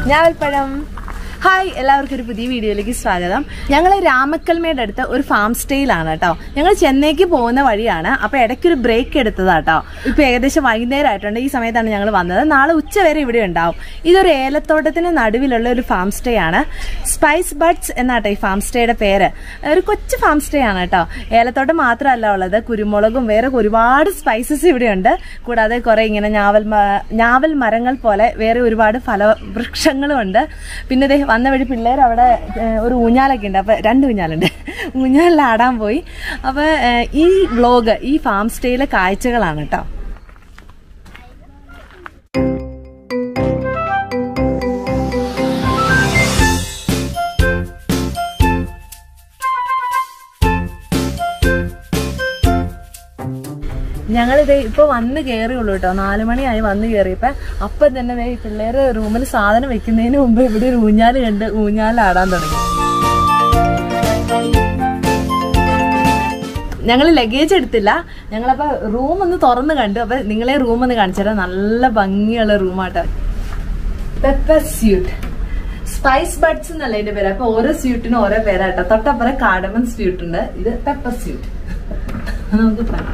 ഞാവൽപ്പഴം hi എല്ലാവർക്കും ഒരു പുതിയ വീഡിയോയിലേക്ക് സ്വാഗതം ഞങ്ങൾ രാമക്കൽമേട് അടുത്ത് ഒരു ഫാം സ്റ്റേയിലാണ് കേട്ടോ ഞങ്ങൾ ചെന്നൈക്ക് പോകുന്ന വഴിയാണ് അപ്പൊ ഇടയ്ക്കൊരു ബ്രേക്ക് എടുത്തതാട്ടോ ഇപ്പൊ ഏകദേശം വൈകുന്നേരം ആയിട്ടുണ്ട് ഈ സമയത്താണ് ഞങ്ങൾ വന്നത് നാളെ ഉച്ച വരെ ഇവിടെ ഉണ്ടാവും ഇതൊരു ഏലത്തോട്ടത്തിന് നടുവിലുള്ള ഒരു ഫാം സ്റ്റേ ആണ് സ്പൈസ് ബഡ്സ് എന്നാട്ടോ ഈ ഫാം സ്റ്റേയുടെ പേര് ഒരു കൊച്ചു ഫാം സ്റ്റേ ആണ് കേട്ടോ ഏലത്തോട്ടം മാത്രമല്ല ഉള്ളത് കുരുമുളകും വേറെ ഒരുപാട് സ്പൈസസ് ഇവിടെയുണ്ട് കൂടാതെ കുറെ ഇങ്ങനെ ഞാവൽ മ- ഞാവൽ മരങ്ങൾ പോലെ വേറെ ഒരുപാട് ഫലവൃക്ഷങ്ങളും ഉണ്ട് പിന്നെ ദേ വന്ന വഴി പിള്ളേർ അവിടെ ഏഹ്, ഒരു ഊഞ്ഞാലൊക്കെ ഉണ്ട് അപ്പൊ രണ്ട് ഊഞ്ഞാലുണ്ട് ഊഞ്ഞാലിൽ ആടാൻ പോയി അപ്പൊ ഏഹ്, ഈ വ്ലോഗ് ഈ ഫാം സ്റ്റേയിലെ കാഴ്ചകളാണ് കേട്ടോ ഞങ്ങളിത് ഇപ്പൊ വന്ന് കയറിയുള്ളൂ കേട്ടോ നാലു മണിയായി വന്ന് കയറിയപ്പോ അപ്പൊ തന്നെ ദേ ഈ പിള്ളേര് റൂമിൽ സാധനം വെക്കുന്നതിന് മുമ്പ് ഇവിടെ ഒരു ഊഞ്ഞാല് കണ്ട് ഊഞ്ഞാലാടാൻ തുടങ്ങി ഞങ്ങൾ ലഗേജ് എടുത്തില്ല ഞങ്ങളപ്പോ റൂം ഒന്ന് തുറന്ന് കണ്ടു അപ്പൊ നിങ്ങളെ റൂം ഒന്ന് കാണിച്ചു തരാം നല്ല ഭംഗിയുള്ള റൂമാട്ടോ പെപ്പർ സ്യൂട്ട് സ്പൈസ് ബഡ്സ് എന്നല്ല ഇതിന്റെ പേര് അപ്പൊ ഓരോ സ്യൂട്ടിനും ഓരോ പേരാട്ടോ തൊട്ടപ്പുറം കാടമൻ സ്യൂട്ട് ഉണ്ട് ഇത് പെപ്പർ സ്യൂട്ട് നമുക്ക് പറയാം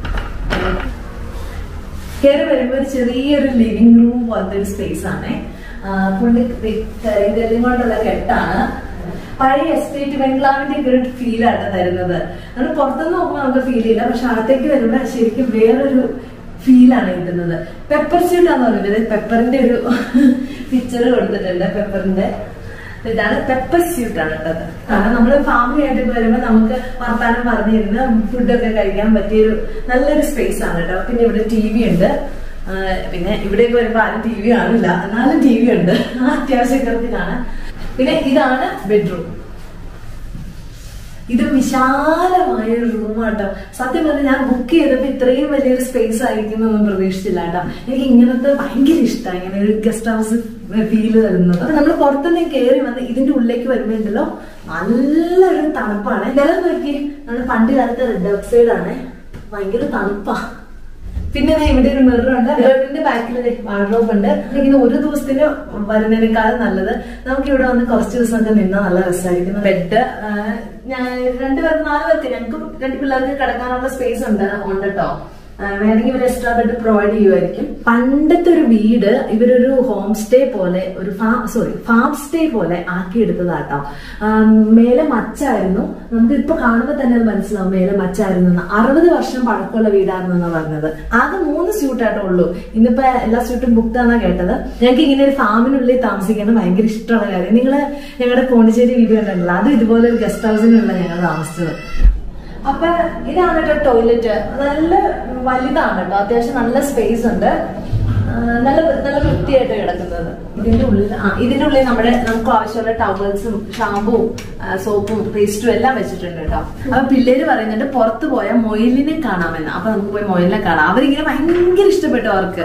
കയറി വരുമ്പോ ഒരു ചെറിയൊരു ലിവിംഗ് റൂം പോലത്തെ ഒരു സ്പേസ് ആണ് പുള്ളി കരിങ്കല്ലും കൊണ്ടുള്ള കെട്ടാണ് പഴയ എസ്റ്റേറ്റ് ബംഗ്ലാവിന്റെ ഒക്കെ ഒരു ഫീലാണ് തരുന്നത് നമ്മൾ പുറത്തുനിന്ന് നോക്കുമ്പോൾ നമുക്ക് ഫീൽ ചെയ്യില്ല പക്ഷെ അകത്തേക്ക് വരുമ്പോൾ ശരിക്കും വേറൊരു ഫീലാണ് കിട്ടുന്നത് പെപ്പർ സ്യൂട്ടാന്ന് പറയുന്നത് പെപ്പറിന്റെ ഒരു പിക്ചർ കൊടുത്തിട്ടുണ്ട് പെപ്പറിന്റെ ഇതാണ് പെപ്പർ സ്യൂട്ട് ആണ് കേട്ടത് കാരണം നമ്മള് ഫാമിലി ആയിട്ട് വരുമ്പോ നമുക്ക് വർത്താനം പറഞ്ഞിരുന്ന് ഫുഡൊക്കെ കഴിക്കാൻ പറ്റിയൊരു നല്ലൊരു സ്പേസ് ആണ് കേട്ടോ പിന്നെ ഇവിടെ ടി വി ഉണ്ട് ആ, പിന്നെ ഇവിടേക്ക് വരുമ്പോ ആരും ടി വി കാണില്ല എന്നാലും ടി വി ഉണ്ട് ആ അത്യാവശ്യത്തിലാണ് പിന്നെ ഇതാണ് ബെഡ്റൂം ഇത് വിശാലമായ ഒരു റൂമാട്ടോ സത്യം പറഞ്ഞാൽ ഞാൻ ബുക്ക് ചെയ്തപ്പോ ഇത്രയും വലിയൊരു സ്പേസ് ആയിരിക്കുന്നൊന്നും പ്രതീക്ഷിച്ചില്ല കേട്ടോ എനിക്ക് ഇങ്ങനത്തെ ഭയങ്കര ഇഷ്ടമാണ് ഇങ്ങനെ ഒരു ഗസ്റ്റ് ഹൗസ് ഫീല് തരുന്നത് അപ്പൊ നമ്മൾ പുറത്തുനിന്ന് കയറി വന്ന് ഇതിന്റെ ഉള്ളിലേക്ക് വരുമ്പോ ഉണ്ടല്ലോ നല്ലൊരു തണുപ്പാണ് നിലം നോക്കി നമ്മുടെ പണ്ട് കാലത്തെ റെഡ് ഓക്സൈഡ് ആണ് ഭയങ്കര തണുപ്പാ പിന്നെ ദേ ഇവിടെ ഒരു മിറർ ഉണ്ട് മിററിന്റെ ബാക്കിൽ വാർഡ്രോബ് ഉണ്ട് ഇങ്ങനെ ഒരു ദിവസത്തിന് വരുന്നതിനേക്കാളും നല്ലത് നമുക്ക് ഇവിടെ വന്ന് കുറച്ച് ദിവസമൊക്കെ നിന്നാൽ നല്ല രസമായിരിക്കും ബെഡ് ഞാൻ രണ്ടുപേർക്ക് നാല് പേർക്ക് ഞങ്ങൾക്ക് രണ്ട് പിള്ളേർക്ക് കിടക്കാനുള്ള സ്പേസ് ഉണ്ട് ഉണ്ട് കേട്ടോ വേണമെങ്കിൽ ഇവർ എക്സ്ട്രാ ബെഡ് പ്രൊവൈഡ് ചെയ്യുമായിരിക്കും പണ്ടത്തെ ഒരു വീട് ഇവരൊരു ഹോം സ്റ്റേ പോലെ ഒരു ഫാം സോറി ഫാം സ്റ്റേ പോലെ ആക്കിയെടുത്തതാട്ടോ ആം, മേലെ മച്ചായിരുന്നു നമുക്ക് ഇപ്പൊ കാണുമ്പോൾ തന്നെ അത് മനസ്സിലാവും മേലെ മച്ചായിരുന്നു എന്ന്. അറുപത് വർഷം പഴക്കമുള്ള വീടാണെന്നാണ് പറഞ്ഞത് ആകെ മൂന്ന് സ്യൂട്ടായിട്ടേ ഉള്ളൂ ഇന്നിപ്പോ എല്ലാ സ്യൂട്ടും ബുക്ക് ആണെന്നാ കേട്ടത് ഞങ്ങൾക്ക് ഇങ്ങനെ ഒരു ഫാമിനുള്ളിൽ താമസിക്കുന്നത് ഭയങ്കര ഇഷ്ടമുള്ള കാര്യം നിങ്ങള് ഞങ്ങളുടെ പോണ്ടിച്ചേരി വീഡിയോ ഉണ്ടല്ലോ അത് ഇതുപോലെ ഒരു ഗസ്റ്റ് ഹൗസിനുള്ള ഞങ്ങൾ താമസിച്ചത് അപ്പൊ ഇതാണ് കേട്ടോ ടോയ്ലറ്റ് നല്ല വലുതാണ് കേട്ടോ അത്യാവശ്യം നല്ല സ്പേസ് ഉണ്ട് ആ, നല്ല നല്ല വൃത്തിയായിട്ട് കിടക്കുന്നത് ഇതിന്റെ ഉള്ളിൽ ആ ഇതിന്റെ ഉള്ളിൽ നമ്മുടെ നമുക്ക് ആവശ്യമുള്ള ടവൽസും ഷാമ്പുവും സോപ്പും പേസ്റ്റും എല്ലാം വെച്ചിട്ടുണ്ട് കേട്ടോ അപ്പൊ പിള്ളേര് പറയുന്നുണ്ട് പുറത്ത് പോയാൽ മൊയിലിനെ കാണാമെന്ന് അപ്പൊ നമുക്ക് പോയി മൊയിലിനെ കാണാം അവരിങ്ങനെ ഭയങ്കര ഇഷ്ടപ്പെട്ടു അവർക്ക്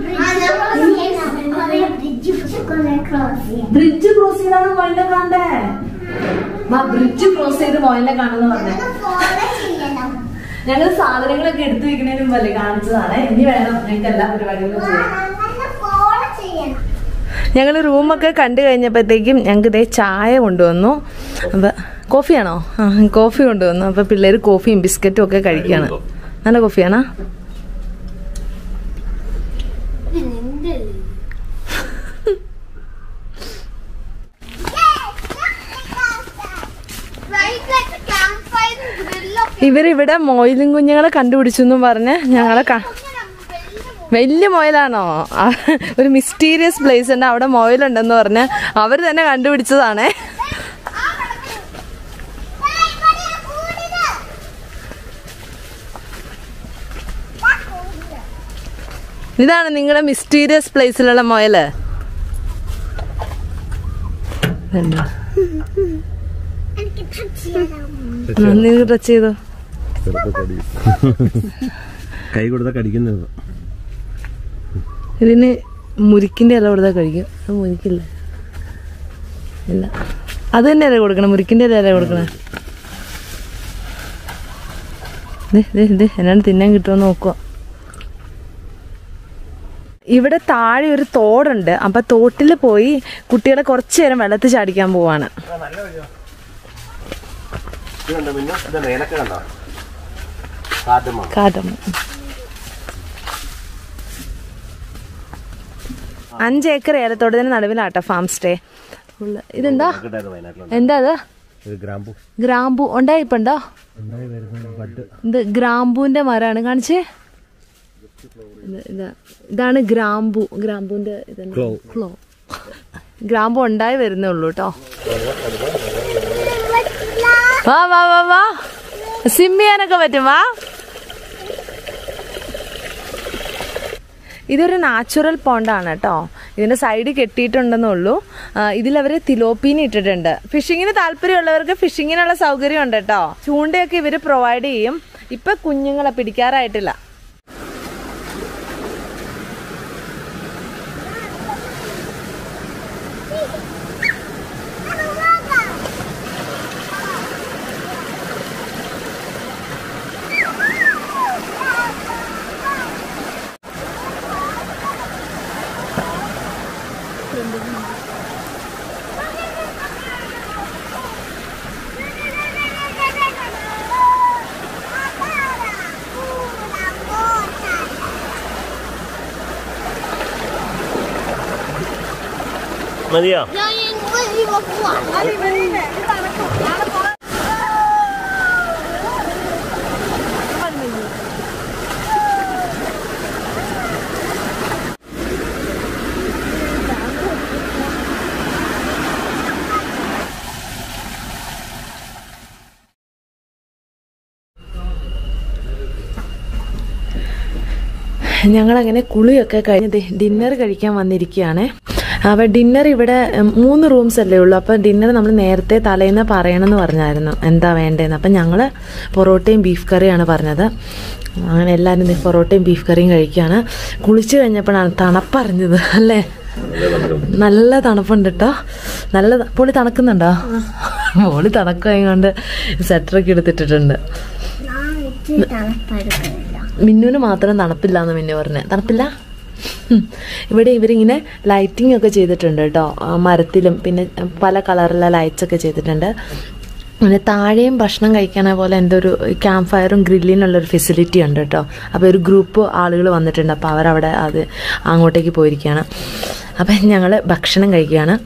ബ്രിഡ്ജ് ക്രോസ് ചെയ്താണ് മൊയിലിനെ കാണണ്ടേ ബ്രിഡ്ജ് ക്രോസ് ചെയ്ത് മൊയിലിനെ കാണുമെന്ന് പറഞ്ഞേ ഞങ്ങൾ സാധനങ്ങളൊക്കെ എടുത്തു വെക്കുന്നതിന് മുമ്പല്ലേ കാണിച്ചതാണ് ഇനി വേണം ഞങ്ങൾക്ക് എല്ലാ പരിപാടികളും ചെയ്യാൻ ഞങ്ങൾ റൂമൊക്കെ കണ്ടു കഴിഞ്ഞപ്പോഴത്തേക്കും ഞങ്ങൾക്ക് ഇതേ ചായ കൊണ്ടുവന്നു അപ്പം കോഫിയാണോ ആ കോഫി കൊണ്ടുവന്നു അപ്പം പിള്ളേർ കോഫിയും ബിസ്ക്കറ്റും ഒക്കെ കഴിക്കുകയാണ് നല്ല കോഫിയാണോ ഇവരിവിടെ മൊയിലും കുഞ്ഞുങ്ങളെ കണ്ടുപിടിച്ചു എന്നും പറഞ്ഞ് ഞങ്ങളെ ക- വലിയ മൊയിലാണോ ആ, ഒരു മിസ്റ്റീരിയസ് പ്ലേസ് ഉണ്ട് അവിടെ മൊയിലുണ്ടെന്ന് പറഞ്ഞ് അവർ തന്നെ കണ്ടുപിടിച്ചതാണേ ഇതാണ് നിങ്ങളുടെ മിസ്റ്റീരിയസ് പ്ലേസിലുള്ള മൊയല് ഇതുണ്ടോ? ആ, നീ ടച്ച് ചെയ്തോ കൈ കൊടുത്താൽ കടിക്കുന്നത് ഇതിന് മുരിക്കിന്റെ ഇല കൊടുത്താൽ കഴിക്കും അത് മുരിക്കില്ല ഇല്ല അത് തന്നെയല്ലേ കൊടുക്കണം മുരിക്കിന്റെ ഇല കൊടുക്കണേ ദേ, ദേ, ദേ, എന്നാണ് തിന്നാൻ കിട്ടുമെന്ന് നോക്കുക ഇവിടെ താഴെ ഒരു തോടുണ്ട് അപ്പൊ തോട്ടിൽ പോയി കുട്ടികളെ കുറച്ചു നേരം വെള്ളത്തിൽ ചാടിക്കാൻ പോവാണ് ഇത് കണ്ടോ മിന്നു ഇത് മേലൊക്കെ കണ്ടോ കാട്ടുമ കാതം അഞ്ച് ഏക്കർ ഏലത്തോട്ടത്തിന് നടുവിലാട്ടോ ഫാം സ്റ്റേ ഉള്ള- ഇതെന്താ ഉണ്ടായിരുന്നു വയനാട്ടിലുണ്ട് എന്താ അത് ഒരു ഗ്രാമ്പു ഗ്രാമ്പു ഉണ്ടായിപ്പുണ്ടോ ഉണ്ടായി വരുന്ന ബഡ് ഇത് ഗ്രാമ്പൂന്റെ മരമാണ് കാണിച്ചേ ഇത് ഇതാ ഇതാണ് ഗ്രാമ്പു ഗ്രാമ്പൂന്റെ ഇതാണ് ക്ലോ. ക്ലോ ഗ്രാമ്പു ഉണ്ടായി വരുന്നേ ഉള്ളൂ കേട്ടോ വാ വാ വാ വാ സിം ചെയ്യാനൊക്കെ പറ്റും വാ ഇതൊരു നാച്ചുറൽ പോണ്ടാണ് കേട്ടോ ഇതിന്റെ സൈഡ് കെട്ടിയിട്ടുണ്ടെന്നേ ഉള്ളൂ ആ, ഇതിലവർ തിലോപ്പീനി ഇട്ടിട്ടുണ്ട് ഫിഷിങ്ങിന് താല്പര്യമുള്ളവർക്ക് ഫിഷിങ്ങിനുള്ള സൗകര്യം ഉണ്ട് കേട്ടോ ചൂണ്ടയൊക്കെ ഇവർ പ്രൊവൈഡ് ചെയ്യും ഇപ്പൊ കുഞ്ഞുങ്ങളെ പിടിക്കാറായിട്ടില്ല മതിയോ 要因为一个管。 ഞങ്ങളങ്ങനെ കുളിയൊക്കെ കഴിഞ്ഞ് ഡിന്നർ കഴിക്കാൻ വന്നിരിക്കുകയാണ് അപ്പോൾ ഡിന്നർ ഇവിടെ ഉം, മൂന്ന് റൂംസ് അല്ലേ ഉള്ളൂ അപ്പോൾ ഡിന്നർ നമ്മൾ നേരത്തെ തലേന്ന് പറയണമെന്ന് പറഞ്ഞായിരുന്നു എന്താ വേണ്ടതെന്ന് അപ്പം ഞങ്ങൾ പൊറോട്ടയും ബീഫ് കറിയാണ് പറഞ്ഞത് അങ്ങനെ എല്ലാവരും ദേ പൊറോട്ടയും ബീഫ് കറിയും കഴിക്കുകയാണ് കുളിച്ച് കഴിഞ്ഞപ്പോഴാണ് തണുപ്പറിഞ്ഞത് അല്ലേ നല്ല തണുപ്പുണ്ട് കേട്ടോ നല്ല ത- പൊളി തണുക്കുന്നുണ്ടോ പൊളി തണുക്കായതുകൊണ്ട് സ്വെറ്ററൊക്കെ എടുത്തിട്ടിട്ടുണ്ട് 那这当白的可以了。 മിന്നുവിന് മാത്രം തണുപ്പില്ല എന്ന് മിന്നു പറഞ്ഞ തണുപ്പില്ല ഉം. ഇവിടെ ഇവരിങ്ങനെ ലൈറ്റിംഗ് ഒക്കെ ചെയ്തിട്ടുണ്ട് കേട്ടോ ആ, മരത്തിലും പിന്നെ പല കളറിലെ ലൈറ്റ്സ് ഒക്കെ ചെയ്തിട്ടുണ്ട് പിന്നെ താഴെയും ഭക്ഷണം കഴിക്കാനെ പോലെ എൻ്റെ ഒരു ക്യാമ്പ് ഫയറും ഗ്രില്ലിനുള്ളൊരു ഫെസിലിറ്റി ഉണ്ട് കേട്ടോ അപ്പോൾ ഒരു ഗ്രൂപ്പ് ആളുകൾ വന്നിട്ടുണ്ട് അപ്പോൾ അവരവിടെ അത് അങ്ങോട്ടേക്ക് പോയിരിക്കുകയാണ് അപ്പം ഞങ്ങൾ ഭക്ഷണം കഴിക്കുകയാണ്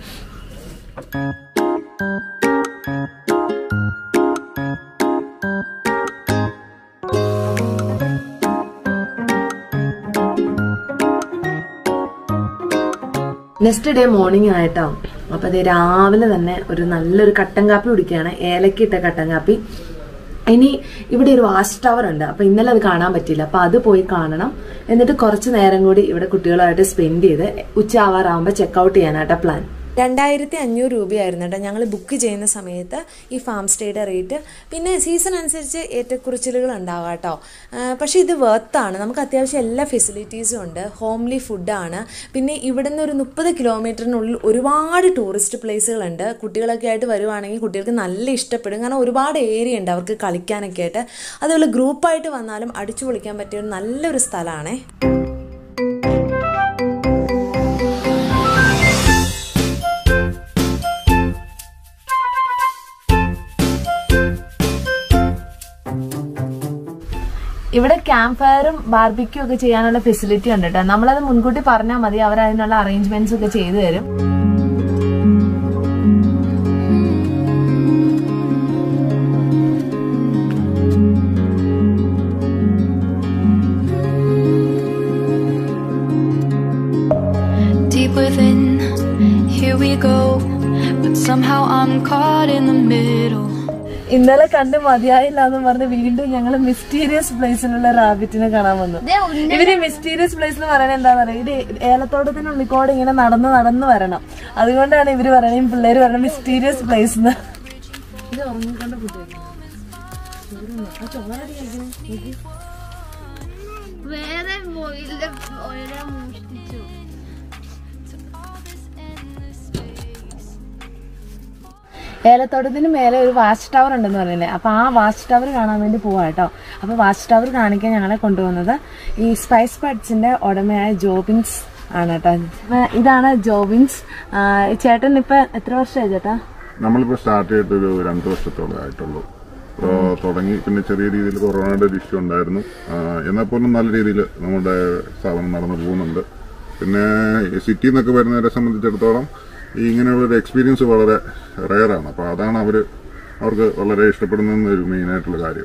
നെക്സ്റ്റ് ഡേ മോർണിംഗ് ആയിട്ടോ അപ്പൊ അത് രാവിലെ തന്നെ ഒരു നല്ലൊരു കട്ടൻ കാപ്പി കുടിക്കുകയാണ് ഏലക്കിട്ട കട്ടൻ കാപ്പി ഇനി ഇവിടെ ഒരു വാച്ച് ടവർ ഉണ്ട് അപ്പൊ ഇന്നലെ അത് കാണാൻ പറ്റിയില്ല അപ്പൊ അത് പോയി കാണണം എന്നിട്ട് കുറച്ച് നേരം കൂടി ഇവിടെ കുട്ടികളുമായിട്ട് സ്പെൻഡ് ചെയ്ത് ഉച്ച ആവാറാകുമ്പോൾ ചെക്കൗട്ട് ചെയ്യാനായിട്ടാ പ്ലാൻ രണ്ടായിരത്തി അഞ്ഞൂറ് രൂപയായിരുന്നു കേട്ടോ ഞങ്ങൾ ബുക്ക് ചെയ്യുന്ന സമയത്ത് ഈ ഫാം സ്റ്റേയുടെ റേറ്റ് പിന്നെ സീസൺ അനുസരിച്ച് ഏറ്റക്കുറച്ചിലുകൾ ഉണ്ടാവാം കേട്ടോ പക്ഷേ ഇത് വെർത്താണ് നമുക്ക് അത്യാവശ്യം എല്ലാ ഫെസിലിറ്റീസും ഉണ്ട് ഹോംലി ഫുഡാണ് പിന്നെ ഇവിടുന്ന് ഒരു മുപ്പത് കിലോമീറ്ററിനുള്ളിൽ ഒരുപാട് ടൂറിസ്റ്റ് പ്ലേസുകളുണ്ട് കുട്ടികളൊക്കെ ആയിട്ട് വരുവാണെങ്കിൽ കുട്ടികൾക്ക് നല്ല ഇഷ്ടപ്പെടും കാരണം ഒരുപാട് ഏരിയ ഉണ്ട് അവർക്ക് കളിക്കാനൊക്കെ ആയിട്ട് അതുപോലെ ഗ്രൂപ്പായിട്ട് വന്നാലും അടിച്ചു പൊളിക്കാൻ പറ്റിയ ഒരു നല്ലൊരു സ്ഥലമാണേ ഇവിടെ ക്യാമ്പ് ഫയറും ബാർബിക്യൂ ഒക്കെ ചെയ്യാനുള്ള ഫെസിലിറ്റി ഉണ്ട് കേട്ടോ നമ്മളത് മുൻകൂട്ടി പറഞ്ഞാൽ മതി അവർ അതിനുള്ള അറേഞ്ച്മെന്റ്സ് ഒക്കെ ചെയ്തു തരും Deep within, here we go. But somehow I'm caught in the middle. ഇന്നലെ കണ്ട് മതിയായില്ല എന്ന് പറഞ്ഞ് വീണ്ടും ഞങ്ങൾ മിസ്റ്റീരിയസ് പ്ലേസിലുള്ള റാബിറ്റിനെ കാണാൻ വന്നു ഇവര് മിസ്റ്റീരിയസ് പ്ലേസ് എന്ന് പറയുന്നത് എന്താന്ന് പറയുക ഇത് ഏലത്തോട്ടത്തിനുള്ളിക്കോടെ ഇങ്ങനെ നടന്ന് നടന്ന് വരണം അതുകൊണ്ടാണ് ഇവര് പറയുന്നത് പിള്ളേര് പറയുന്നത് മിസ്റ്റീരിയസ് പ്ലേസ് എന്ന് ഇത് ഉറങ്ങിക്കൊണ്ട് കുട്ടികൾ വേറെ പോയില്ല ഓരോ മോഷ്ടിച്ചു ഏലത്തോട്ടത്തിന് മേലെ ഒരു വാച്ച് ടവർ ഉണ്ടെന്ന് പറയുന്നത് അപ്പോൾ ആ വാച്ച് ടവർ കാണാൻ വേണ്ടി പോവാ കേട്ടോ അപ്പോൾ വാച്ച് ടവർ കാണിക്കാൻ ഞങ്ങളെ കൊണ്ടുവന്നത് ഈ സ്പൈസ് ബഡ്സിന്റെ ഉടമയായ ജോബിൻസ് ആണ് കേട്ടോ ഇപ്പൊ ഇതാണ് ജോബിൻസ് ആ, ഈ ചേട്ടൻ ഇപ്പൊ എത്ര വർഷമായി ചേട്ടാ നമ്മളിപ്പോ സ്റ്റാർട്ട് ചെയ്തിട്ട് ഒരു രണ്ട് വർഷത്തോളം ആയിട്ടുള്ളൂ ഇപ്പോ തുടങ്ങി പിന്നെ ചെറിയ രീതിയിൽ കൊറോണയുടെ ഒരു ഇഷ്യൂ ഉണ്ടായിരുന്നു ആ, എന്നാൽ പോലും നല്ല രീതിയിൽ നമ്മുടെ സ്ഥാപനം നടന്നു പോകുന്നുണ്ട് പിന്നെ സിറ്റിയിൽ നിന്നൊക്കെ വരുന്നവരെ സംബന്ധിച്ചിടത്തോളം ഈ ഇങ്ങനെയുള്ള ഒരു എക്സ്പീരിയൻസ് വളരെ റയറാണ് അപ്പോൾ അതാണ് അവര് അവർക്ക് വളരെ ഇഷ്ടപ്പെടുന്ന ഒരു മെയിൻ ആയിട്ടുള്ള കാര്യം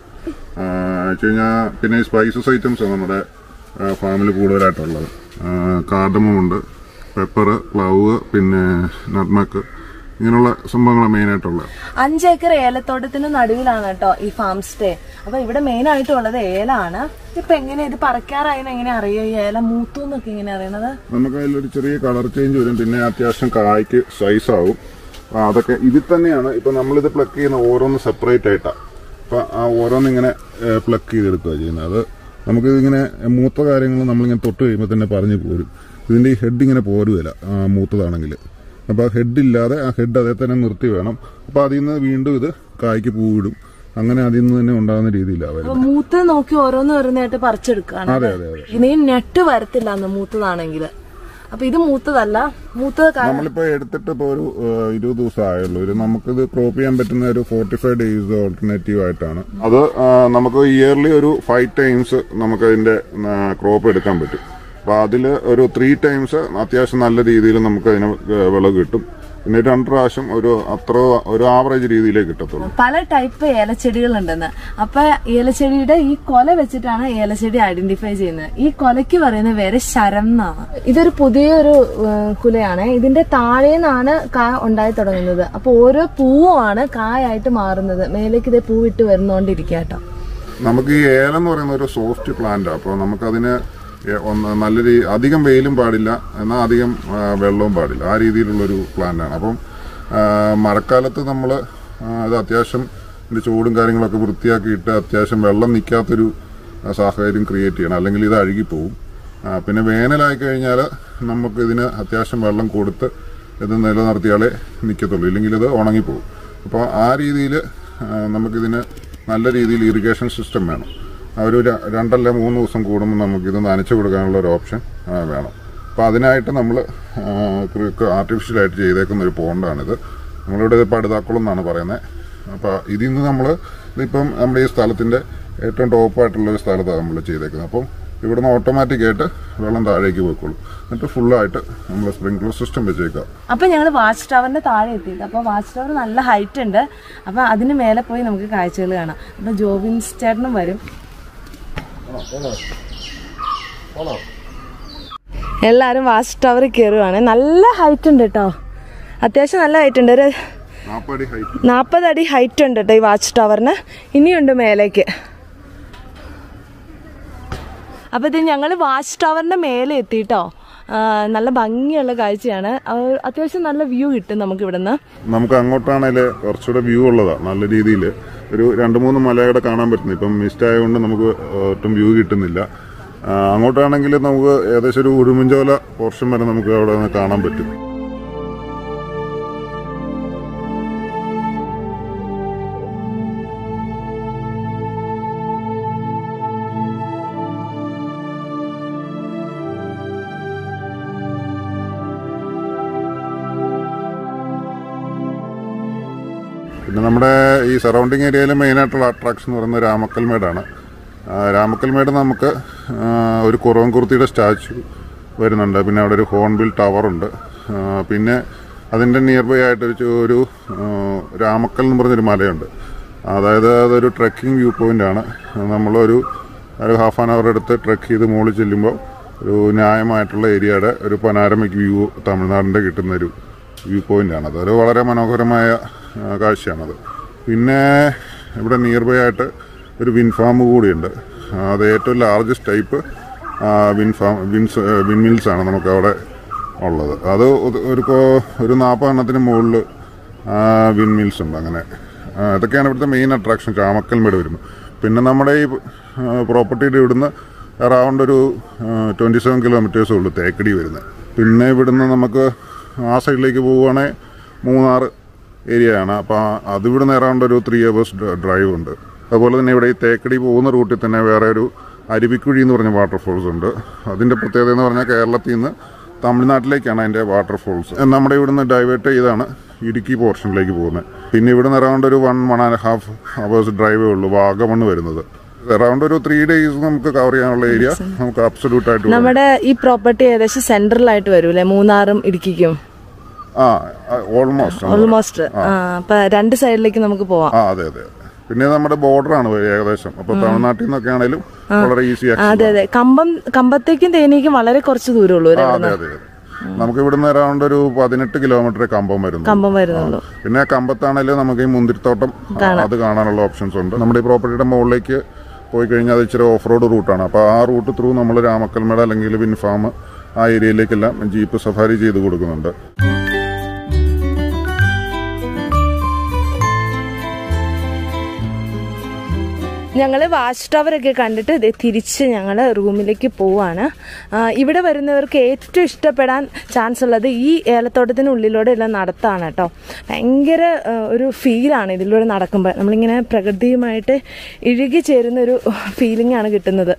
വെച്ച് കഴിഞ്ഞാൽ പിന്നെ ഈ സ്പൈസസ് ഐറ്റംസ് നമ്മുടെ ഫാമിൽ കൂടുതലായിട്ടുള്ളത് കാർഡമുണ്ട് പെപ്പർ പ്ലവ് പിന്നെ നട്മക്ക് ഇങ്ങനെയുള്ള സംഭവങ്ങളാണ് മെയിൻ ആയിട്ടുള്ളത് അഞ്ചേക്കർ ഏലത്തോട്ടത്തിന് നടുവിലാണ് കേട്ടോ ഈ ഫാം സ്റ്റേ അപ്പൊ ഇവിടെ മെയിൻ ആയിട്ടുള്ളത് ഏലാണ് ഇപ്പൊ എങ്ങനെ ഇത് പറിക്കാറായെന്ന് എങ്ങനെ അറിയാം ഈ ഏല മൂത്തു എന്നൊക്കെ എങ്ങനെ അറിയണത് നമുക്ക് അതിലൊരു ചെറിയ കളർ ചേഞ്ച് വരും പിന്നെ അത്യാവശ്യം കായ്ക്ക് സൈസ് ആവും അപ്പൊ അതൊക്കെ ഇതിൽ തന്നെയാണ് ഇപ്പൊ നമ്മളിത് പ്ലക്ക് ചെയ്യുന്ന ഓരോന്ന് സെപ്പറേറ്റ് ആയിട്ടാ അപ്പൊ ആ ഓരോന്ന് ഇങ്ങനെ പ്ലക്ക് ചെയ്തെടുക്കുക ചെയ്യുന്നത് അത് നമുക്ക് ഇതിങ്ങനെ മൂത്ത കാര്യങ്ങൾ നമ്മളിങ്ങനെ തൊട്ട് കഴിയുമ്പോൾ തന്നെ പറഞ്ഞു പോരും ഇതിന്റെ ഈ ഹെഡ് ഇങ്ങനെ പോരുകയില്ല ആ, മൂത്തതാണെങ്കിൽ അപ്പൊ ആ ഹെഡ് ഇല്ലാതെ ആ ഹെഡ് അതേ തന്നെ നിർത്തി വേണം അപ്പൊ അതിൽ നിന്ന് വീണ്ടും ഇത് കായ്ക്ക് പൂവിടും അങ്ങനെ അതിൽ നിന്ന് തന്നെ ഉണ്ടാകുന്ന രീതിയിലാണ് അപ്പൊ വരുന്നത് മൂത്ത് നോക്കി ഓരോന്ന് ഓരോന്നായിട്ട് പറിച്ചെടുക്കുകയാണ് അതെ അതെ അതെ ഇനിയും നെറ്റ് വരത്തില്ല അന്ന് മൂത്തതാണെങ്കിൽ അപ്പൊ ഇത് മൂത്തതല്ല മൂത്തത് കാ- നമ്മളിപ്പോ എടുത്തിട്ട് ഇപ്പൊ ഒരു ഏഹ്, ഇരുപത് ദിവസം ആയുള്ളൂ ഒരു നമുക്കിത് ക്രോപ്പ് ചെയ്യാൻ പറ്റുന്ന ഒരു ഫോർട്ടി ഫൈവ് ഡേയ്സ് ഓൾട്ടർനേറ്റീവ് ആയിട്ടാണ് അത് ആ, നമുക്ക് ഇയർലി ഒരു ഫൈവ് ടൈംസ് നമുക്ക് അതിന്റെ ക്രോപ്പ് എടുക്കാൻ പറ്റും അപ്പൊ അതിൽ ഒരു ത്രീ ടൈംസ് അത്യാവശ്യം നല്ല രീതിയിൽ നമുക്ക് അതിന് വിളവ് കിട്ടും പിന്നെ രണ്ട് പ്രാവശ്യം ഒരു അത്ര ഒരു ആവറേജ് രീതിയിലേ കിട്ടത്തുള്ളൂ പല ടൈപ്പ് ഏലച്ചെടികളുണ്ടെന്ന് അപ്പൊ ഏലച്ചെടിയുടെ ഈ കൊല വെച്ചിട്ടാണ് ഏലച്ചെടി ഐഡന്റിഫൈ ചെയ്യുന്നത് ഈ കൊലയ്ക്ക് പറയുന്ന പേര് ശരം എന്നാണ് ഇതൊരു പുതിയൊരു ഏഹ്, കുലയാണ് ഇതിന്റെ താഴേന്നാണ് കാ ഉണ്ടായി തുടങ്ങുന്നത് അപ്പൊ ഓരോ പൂവുമാണ് കായായിട്ട് മാറുന്നത് മേലേക്ക് ഇതേ പൂവിട്ട് വരുന്നോണ്ടിരിക്കുക കേട്ടോ നമുക്ക് ഈ ഏലം എന്ന് പറയുന്ന ഒരു സോഫ്റ്റ് പ്ലാന്റ് അപ്പോൾ നമുക്കതിന് ഏ- ഒന്ന് നല്ല രീ അധികം വെയിലും പാടില്ല എന്നാൽ അധികം ആ, വെള്ളവും പാടില്ല ആ രീതിയിലുള്ളൊരു പ്ലാന്റാണ് അപ്പം ആ, മഴക്കാലത്ത് നമ്മൾ അത് അത്യാവശ്യം ഇതിന്റെ ചൂടും കാര്യങ്ങളൊക്കെ വൃത്തിയാക്കിയിട്ട് അത്യാവശ്യം വെള്ളം നിൽക്കാത്തൊരു ആ, സാഹചര്യം ക്രിയേറ്റ് ചെയ്യണം അല്ലെങ്കിൽ ഇത് അഴുകിപ്പോവും ആ, പിന്നെ വേനലായി കഴിഞ്ഞാൽ നമുക്ക് ഇതിന് അത്യാവശ്യം വെള്ളം കൊടുത്ത് ഇത് നിലനിർത്തിയാലേ നിൽക്കത്തുള്ളൂ ഇല്ലെങ്കിൽ ഇത് ഉണങ്ങിപ്പോവും അപ്പോൾ ആ രീതിയിൽ നമുക്കിതിന് നല്ല രീതിയിൽ ഇറിഗേഷൻ സിസ്റ്റം വേണം ആ ഒരു ര- രണ്ടല്ല മൂന്ന് ദിവസം കൂടുമ്പോൾ നമുക്കിത് നനച്ചു കൊടുക്കാനുള്ള ഒരു ഓപ്ഷൻ ആ, വേണം അപ്പോൾ അതിനായിട്ട് നമ്മൾ ആർട്ടിഫിഷ്യലായിട്ട് ചെയ്തേക്കുന്ന ഒരു പോണ്ടാണിത് നമ്മളിവിടെ ഇത് പടുതാക്കുളം എന്നാണ് പറയുന്നത് അപ്പോൾ ഇതിൽ നിന്ന് നമ്മൾ ഇതിപ്പം നമ്മുടെ ഈ സ്ഥലത്തിൻ്റെ ഏറ്റവും ടോപ്പായിട്ടുള്ള ഒരു സ്ഥലത്താണ് നമ്മൾ ചെയ്തേക്കുന്നത് അപ്പം ഇവിടുന്ന് ഓട്ടോമാറ്റിക് ആയിട്ട് വെള്ളം താഴേക്ക് പോയിക്കോളും എന്നിട്ട് ഫുള്ളായിട്ട് നമ്മൾ സ്പ്രിംഗ്ലർ സിസ്റ്റം വെച്ചേക്കാം അപ്പൊ ഞങ്ങൾ വാച്ച് ടവറിന്റെ താഴെ എത്തിയിട്ട് അപ്പൊ വാച്ച് ടവർ നല്ല ഹൈറ്റ് ഉണ്ട് അപ്പൊ അതിന് മേലെ പോയി നമുക്ക് കാഴ്ചകൾ കാണാം അപ്പൊ ജോബിൻസ് ചേട്ടനും വരും എല്ലാരും വാച്ച് ടവറിൽ കയറുവാണ് നല്ല ഹൈറ്റ് ഉണ്ട് കേട്ടോ അത്യാവശ്യം നല്ല ഹൈറ്റ് ഉണ്ട് ഒരു നാൽപ്പടി ഹൈറ്റ് നാൽപ്പത് അടി ഹൈറ്റ് ഉണ്ട് കേട്ടോ ഈ വാച്ച് ടവറിന് ഇനിയുണ്ട് മേലേക്ക് അപ്പോൾ ഇത് ഞങ്ങൾ വാച്ച് ടവറിൻ്റെ മേലെ എത്തിയിട്ടോ ആ, നല്ല ഭംഗിയുള്ള കാഴ്ചയാണ് ആ, അത്യാവശ്യം നല്ല വ്യൂ കിട്ടും നമുക്ക് ഇവിടുന്ന് നമുക്ക് അങ്ങോട്ടാണേൽ കുറച്ചുകൂടെ വ്യൂ ഉള്ളതാ നല്ല രീതിയിൽ ഒരു രണ്ട് മൂന്ന് മലയുടെ കാണാൻ പറ്റുന്നു ഇപ്പം മിസ്റ്റ് ആയതുകൊണ്ട് നമുക്ക് ഒട്ടും വ്യൂ കിട്ടുന്നില്ല ആ, അങ്ങോട്ടാണെങ്കിൽ നമുക്ക് ഏകദേശം ഒരു ഉടുമ്പൻചോല പോർഷൻ വരെ നമുക്ക് അവിടെ നിന്ന് കാണാൻ പറ്റും പിന്നെ നമ്മുടെ ഈ സറൗണ്ടിങ് ഏരിയയിലെ മെയിനായിട്ടുള്ള അട്രാക്ഷൻ എന്ന് പറയുന്നത് രാമക്കൽമേടാണ് ആ, രാമക്കൽമേട് നമുക്ക് ആ, ഒരു കുറവൻകുർത്തിയുടെ സ്റ്റാച്ചു വരുന്നുണ്ട് പിന്നെ അവിടെ ഒരു ഹോൺബിൽ ടവറുണ്ട് ആ, പിന്നെ അതിൻ്റെ നിയർ ബൈ ആയിട്ട് ഒരു ചു- ഒരു ആ, രാമക്കൽ എന്ന് പറഞ്ഞൊരു മലയുണ്ട് അതായത് അതൊരു ട്രെക്കിംഗ് വ്യൂ പോയിന്റ് ആണ് നമ്മളൊരു ഒരു ഹാഫ് ആൻ അവർ എടുത്ത് ട്രെക്ക് ചെയ്ത് മുകളിൽ ചെല്ലുമ്പോൾ ഒരു ന്യായമായിട്ടുള്ള ഏരിയയുടെ ഒരു പനാരമിക് വ്യൂ തമിഴ്നാടിൻ്റെ കിട്ടുന്നൊരു വ്യൂ പോയിന്റ് ആണ് അതൊരു വളരെ മനോഹരമായ ആ, കാഴ്ചയാണത് പിന്നെ ഇവിടെ നിയർ ബൈ ആയിട്ട് ഒരു വിൻ ഫാം കൂടിയുണ്ട് ആ, അത് ഏറ്റവും largest type wind farm winds wind mills ആണ് നമുക്ക് അവിടെ ഉള്ളത് അത് ഒരു- ഒരു കോ- ഒരു നാൽപ്പതെണ്ണത്തിന് മുകളിൽ വിൻ മിൽസ് ഉണ്ട് അങ്ങനെ ആ, ഇതൊക്കെയാണ് ഇവിടുത്തെ മെയിൻ അട്രാക്ഷൻ ചാമക്കൽമേട് വരുമ്പോൾ പിന്നെ നമ്മുടെ ഈ പ്രോപ്പർട്ടിയുടെ ഇവിടുന്ന് അറൗണ്ട് ഒരു ട്വൻറ്റി സെവൻ കിലോമീറ്റേഴ്സേ ഉള്ളൂ തേക്കടി വരുന്നത് പിന്നെ ഇവിടുന്ന് നമുക്ക് ആ സൈഡിലേക്ക് പോവുകയാണെങ്കിൽ മൂന്നാർ ഏരിയ ആണ് അപ്പോൾ അത് ഇവിടുന്ന് അറൗണ്ട് ഒരു ത്രീ അവേഴ്സ് ഡ്രൈവ് ഉണ്ട് അതുപോലെ തന്നെ ഇവിടെ ഈ തേക്കടി പോകുന്ന റൂട്ടിൽ തന്നെ വേറെ ഒരു അരുവിക്കുഴി എന്ന് പറഞ്ഞ വാട്ടർഫോൾസ് ഉണ്ട് അതിൻ്റെ പ്രത്യേകത എന്ന് പറഞ്ഞാൽ കേരളത്തിൽ നിന്ന് തമിഴ്നാട്ടിലേക്കാണ് അതിൻ്റെ വാട്ടർഫോൾസ് നമ്മുടെ ഇവിടുന്ന് ഡൈവേർട്ട് ചെയ്താണ് ഇടുക്കി പോർഷനിലേക്ക് പോകുന്നത് പിന്നെ ഇവിടുന്ന് അറൗണ്ട് ഒരു one one and half hours ഡ്രൈവേ ഉള്ളൂ വാഗമണ് വരുന്നത് അറൗണ്ട് ഒരു ത്രീ ഡേയ്സ് നമുക്ക് കവർ ചെയ്യാനുള്ള ഏരിയ നമുക്ക് അബ്സൊല്യൂട്ട് ആയിട്ട് വരും. നമ്മുടെ ഈ പ്രോപ്പർട്ടി ഏകദേശം സെൻട്രലായിട്ട് വരൂലേ മൂന്നാറും ഇടുക്കിക്കും ആ ഓൾമോസ്റ്റ് ഓൾമോസ്റ്റ് ആ അപ്പൊ രണ്ട് സൈഡിലേക്ക് നമുക്ക് പോവാം ആ അതെ അതെ പിന്നെ നമ്മുടെ ബോർഡറാണ് ഏകദേശം അപ്പൊ തമിഴ്നാട്ടിൽ നിന്നൊക്കെ ആണെങ്കിലും വളരെ ഈസി അതെ അതെ കമ്പം കമ്പത്തേക്കും തേനിക്കും വളരെ കുറച്ച് ദൂരമുള്ളൂ ആ അതെ അതെ അതെ നമുക്ക് ഇവിടുന്ന് അറൗണ്ട് ഒരു പതിനെട്ട് കിലോമീറ്റർ കമ്പം വരുന്നു കമ്പം വരുന്നുള്ളൂ പിന്നെ ആ കമ്പത്താണെങ്കിലും നമുക്ക് ഈ മുന്തിരിത്തോട്ടം ആ, അത് കാണാനുള്ള ഓപ്ഷൻസ് ഉണ്ട് നമ്മുടെ ഈ പ്രോപ്പർട്ടിയുടെ മുകളിലേക്ക് പോയി കഴിഞ്ഞാൽ അത് ഇച്ചിരി ഓഫ് റോഡ് റൂട്ടാണ് അപ്പോൾ ആ റൂട്ട് ത്രൂ നമ്മൾ രാമക്കൽമേട് അല്ലെങ്കിൽ വിൻഫാം ആ ഏരിയയിലേക്കെല്ലാം ജീപ്പ് സഫാരി ചെയ്ത് കൊടുക്കുന്നുണ്ട് ഞങ്ങൾ വാച്ച് ടവർ ഒക്കെ കണ്ടിട്ട് ദേ തിരിച്ച് ഞങ്ങൾ റൂമിലേക്ക് പോവാണ് ആ, ഇവിടെ വരുന്നവർക്ക് ഏറ്റവും ഇഷ്ടപ്പെടാൻ ചാൻസ് ഉള്ളത് ഈ ഏലത്തോട്ടത്തിനുള്ളിലൂടെ എല്ലാം നടത്താണ് കേട്ടോ ഭയങ്കര ആ, ഒരു ഫീലാണ് ഇതിലൂടെ നടക്കുമ്പോൾ നമ്മളിങ്ങനെ പ്രകൃതിയുമായിട്ട് ഇഴുകി ചേരുന്ന ഒരു ഫീലിംഗ് ആണ് കിട്ടുന്നത്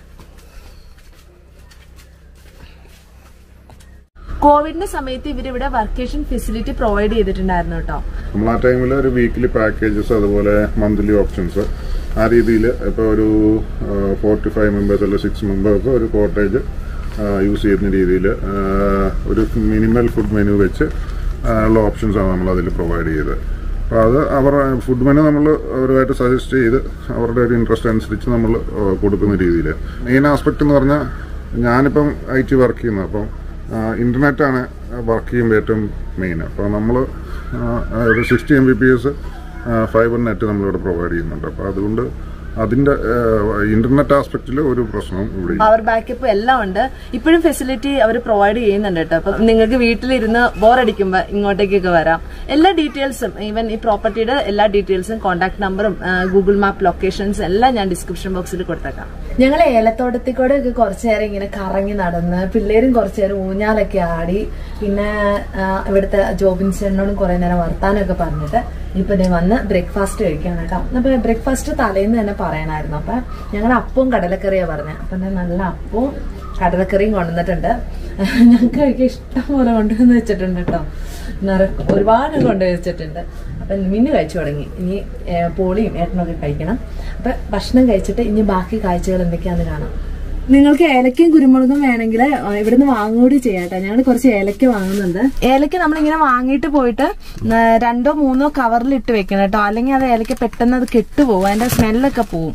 കോവിഡിന്റെ സമയത്ത് ഇവരിവിടെ വർക്കേഷൻ ഫെസിലിറ്റി പ്രൊവൈഡ് ചെയ്തിട്ടുണ്ടായിരുന്നു കേട്ടോ നമ്മൾ ആ ടൈമിൽ ഒരു വീക്ക്ലി പാക്കേജസ് അതുപോലെ മന്ത്ലി ഓപ്ഷൻസ് ആ രീതിയിൽ ഇപ്പോൾ ഒരു ഫോർട്ടി ഫൈവ് മെമ്പേഴ്സ് അല്ലെങ്കിൽ സിക്സ് മെമ്പേഴ്സ് ഒരു കോട്ടേജ് യൂസ് ചെയ്യുന്ന രീതിയിൽ ഒരു മിനിമൽ ഫുഡ് മെനു വെച്ച് ആ, ഉള്ള ഓപ്ഷൻസാണ് നമ്മൾ അതിൽ പ്രൊവൈഡ് ചെയ്തത് അപ്പോൾ അത് അവർ ഫുഡ് മെനു നമ്മൾ അവരുമായിട്ട് സജസ്റ്റ് ചെയ്ത് അവരുടെ ഒരു ഇൻട്രസ്റ്റ് അനുസരിച്ച് നമ്മൾ കൊടുക്കുന്ന രീതിയിൽ മെയിൻ ആസ്പെക്ട് എന്ന് പറഞ്ഞാൽ ഞാനിപ്പം ഐ ടി വർക്ക് ചെയ്യുന്നത് അപ്പം ഇൻ്റർനെറ്റാണ് വർക്ക് ചെയ്യുമ്പോൾ ഏറ്റവും മെയിൻ അപ്പോൾ നമ്മൾ ഒരു sixty M B P S fibre net നമ്മളിവിടെ പ്രൊവൈഡ് ചെയ്യുന്നുണ്ട് അപ്പോൾ അതുകൊണ്ട് അതിൻ്റെ ഇൻ്റർനെറ്റ് ആസ്പെക്റ്റിൽ ഒരു പ്രശ്നവും ഇവിടെ ഇല്ല. പവർ ബാക്കപ്പ് എല്ലാം ഉണ്ട് ഇപ്പോഴും ഫെസിലിറ്റി അവർ പ്രൊവൈഡ് ചെയ്യുന്നുണ്ട് കേട്ടോ അപ്പൊ നിങ്ങൾക്ക് വീട്ടിലിരുന്ന് ബോറടിക്കുമ്പോൾ ഇങ്ങോട്ടേക്കൊക്കെ വരാം എല്ലാ ഡീറ്റെയിൽസും ഈവൻ ഈ പ്രോപ്പർട്ടിയുടെ എല്ലാ ഡീറ്റെയിൽസും കോൺടാക്ട് നമ്പറും ഗൂഗിൾ മാപ്പ് ലൊക്കേഷൻസ് എല്ലാം ഞാൻ ഡിസ്ക്രിപ്ഷൻ ബോക്സിൽ കൊടുത്തേക്കാം ഞങ്ങൾ ഏലത്തോട്ടത്തിൽ കൂടെ ഒക്കെ കുറച്ചു നേരം ഇങ്ങനെ കറങ്ങി നടന്ന് പിള്ളേരും കുറച്ചു നേരം ഊഞ്ഞാലൊക്കെ ആടി പിന്നെ ആ, ഇവിടുത്തെ ജോബിൻ ചേട്ടനോടും കുറെ നേരം വർത്താനമൊക്കെ പറഞ്ഞിട്ട് ഇപ്പൊ ദേ വന്ന് ബ്രേക്ക്ഫാസ്റ്റ് കഴിക്കാൻ കേട്ടോ അപ്പൊ ബ്രേക്ക്ഫാസ്റ്റ് തലേന്ന് തന്നെ പറയണമായിരുന്നു അപ്പൊ ഞങ്ങൾ അപ്പവും കടലക്കറിയാ പറഞ്ഞത് അപ്പൊ ദേ നല്ല അപ്പവും കടലക്കറിയും കൊണ്ടുവന്നിട്ടുണ്ട് ഞങ്ങൾക്ക് കഴിക്കാൻ ഇഷ്ടം പോലെ കൊണ്ടുവന്ന് വെച്ചിട്ടുണ്ട് കേട്ടോ നിറ- ഒരുപാട് കൊണ്ടുവന്ന് വെച്ചിട്ടുണ്ട് അപ്പൊ മിന്നു കഴിച്ചു തുടങ്ങി ഇനി ഏ, പോളിയും ഏട്ടനൊക്കെ കഴിക്കണം അപ്പൊ ഭക്ഷണം കഴിച്ചിട്ട് ഇനി ബാക്കി കാഴ്ചകൾ എന്തൊക്കെയാന്ന് കാണാം നിങ്ങൾക്ക് ഏലക്കയും കുരുമുളകും വേണമെങ്കിൽ ഇവിടുന്ന് വാങ്ങുകൂടി ചെയ്യാട്ടോ ഞങ്ങൾ കുറച്ച് ഏലക്ക വാങ്ങുന്നുണ്ട് ഏലക്ക നമ്മളിങ്ങനെ വാങ്ങിയിട്ട് പോയിട്ട് ആ, രണ്ടോ മൂന്നോ കവറിൽ ഇട്ട് വെക്കണം കേട്ടോ അല്ലെങ്കിൽ അത് ഏലക്ക പെട്ടെന്ന് അത് കെട്ടുപോകും അതിന്റെ സ്മെല്ലൊക്കെ പോവും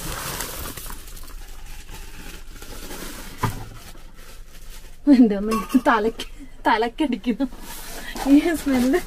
എന്റെ അമ്മ എനിക്ക് തലക്ക് തലക്കടിക്കുന്നു ഈ സ്മെല്ല്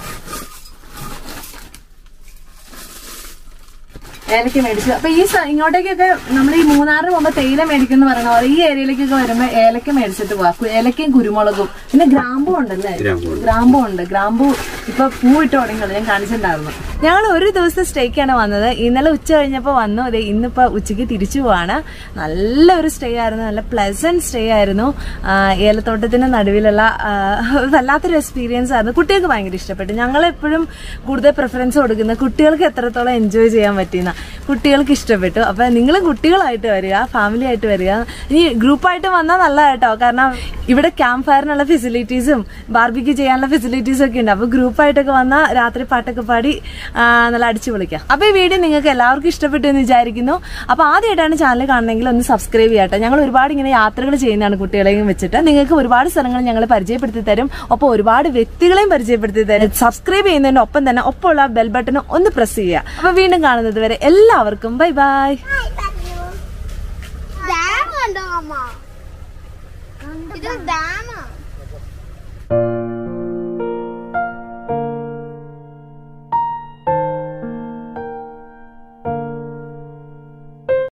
ഏലക്ക മേടിച്ചു അപ്പൊ ഈ സ- ഇങ്ങോട്ടേക്കൊക്കെ നമ്മൾ ഈ മൂന്നാറിന് പോകുമ്പോ തേയില മേടിക്കുന്ന പറയണ പോലെ ഈ ഏരിയയിലേക്കൊക്കെ വരുമ്പോ ഏലക്ക മേടിച്ചിട്ട് പോവാ കു- ഏലക്കയും കുരുമുളകും പിന്നെ ഗ്രാമ്പു ഉണ്ടല്ലേ ഗ്രാമ്പു ഉണ്ട് ഗ്രാമ്പു ഇപ്പൊ പൂ ഇട്ട് തുടങ്ങിയത് ഞാൻ കാണിച്ചിട്ടുണ്ടായിരുന്നു ഞങ്ങൾ ഒരു ദിവസത്തെ സ്റ്റേക്കാണ് വന്നത് ഇന്നലെ ഉച്ച കഴിഞ്ഞപ്പോ വന്നു അതെ ഇന്നിപ്പോ ഉച്ചയ്ക്ക് തിരിച്ചു പോവാണ് നല്ല ഒരു സ്റ്റേ ആയിരുന്നു നല്ല പ്ലസന്റ് സ്റ്റേ ആയിരുന്നു ആ, ഏലത്തോട്ടത്തിന്റെ നടുവിലുള്ള ആ, വല്ലാത്തൊരു എക്സ്പീരിയൻസ് ആയിരുന്നു കുട്ടികൾക്ക് ഭയങ്കര ഇഷ്ടപ്പെട്ടു ഞങ്ങൾ എപ്പോഴും കൂടുതൽ പ്രിഫറൻസ് കൊടുക്കുന്നത് കുട്ടികൾക്ക് എത്രത്തോളം എൻജോയ് ചെയ്യാൻ പറ്റുന്ന കുട്ടികൾക്ക് ഇഷ്ടപ്പെട്ടു അപ്പൊ നിങ്ങളും കുട്ടികളായിട്ട് വരിക ഫാമിലി ആയിട്ട് വരിക ഇനി ഗ്രൂപ്പായിട്ട് വന്നാൽ നല്ല കേട്ടോ കാരണം ഇവിടെ ക്യാമ്പ് ഫയറിനുള്ള ഫെസിലിറ്റീസും ബാർബിക്ക് ചെയ്യാനുള്ള ഫെസിലിറ്റീസും ഒക്കെ ഉണ്ട് അപ്പൊ ഗ്രൂപ്പായിട്ടൊക്കെ വന്നാൽ രാത്രി പാട്ടൊക്കെ പാടി ആ, നല്ല അടിച്ചു വിളിക്കാം അപ്പൊ ഈ വീഡിയോ നിങ്ങൾക്ക് എല്ലാവർക്കും ഇഷ്ടപ്പെട്ടു എന്ന് വിചാരിക്കുന്നു അപ്പൊ ആദ്യമായിട്ടാണ് ചാനൽ കാണണമെങ്കിൽ ഒന്ന് സബ്സ്ക്രൈബ് ചെയ്യട്ടെ ഞങ്ങൾ ഒരുപാട് ഇങ്ങനെ യാത്രകൾ ചെയ്യുന്നതാണ് കുട്ടികളെയും വെച്ചിട്ട് നിങ്ങൾക്ക് ഒരുപാട് സ്ഥലങ്ങൾ ഞങ്ങൾ പരിചയപ്പെടുത്തി തരും ഒപ്പം ഒരുപാട് വ്യക്തികളെയും പരിചയപ്പെടുത്തി തരും സബ്സ്ക്രൈബ് ചെയ്യുന്നതിന്റെ ഒപ്പം തന്നെ ഒപ്പമുള്ള ബെൽ ബട്ടൺ ഒന്ന് പ്രസ് ചെയ്യുക അപ്പൊ വീണ്ടും കാണുന്നത് വരെ എല്ലാവർക്കും ബൈ ബൈ ഡാം കണ്ടോ അമ്മ ഇത് ഡാമാ